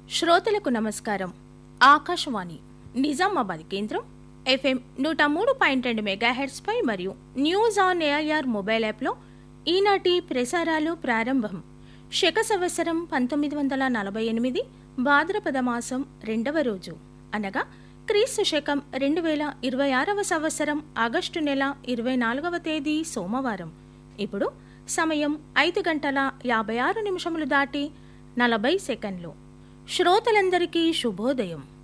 శ్రోతలకు నమస్కారం ఆకాశవాణి నిజామాబాద్ కేంద్రం ఎఫ్ఎం నూట మూడు పాయింట్ రెండు మెగాహెడ్స్ పై మరియు న్యూస్ ఆన్ ఏఐఆర్ మొబైల్ యాప్లో ఈనాటి ప్రసారాలు ప్రారంభం శక సంవత్సరం పంతొమ్మిది వందల నలభై ఎనిమిది భాద్రపద మాసం రెండవ రోజు అనగా క్రీస్తు శకం రెండు వేల ఇరవై ఆరవ సంవత్సరం ఆగస్టు నెల ఇరవై నాలుగవ తేదీ సోమవారం ఇప్పుడు సమయం ఐదు గంటల యాభై ఆరు నిమిషములు దాటి నలభై సెకండ్లు శ్రోతలందరికీ శుభోదయం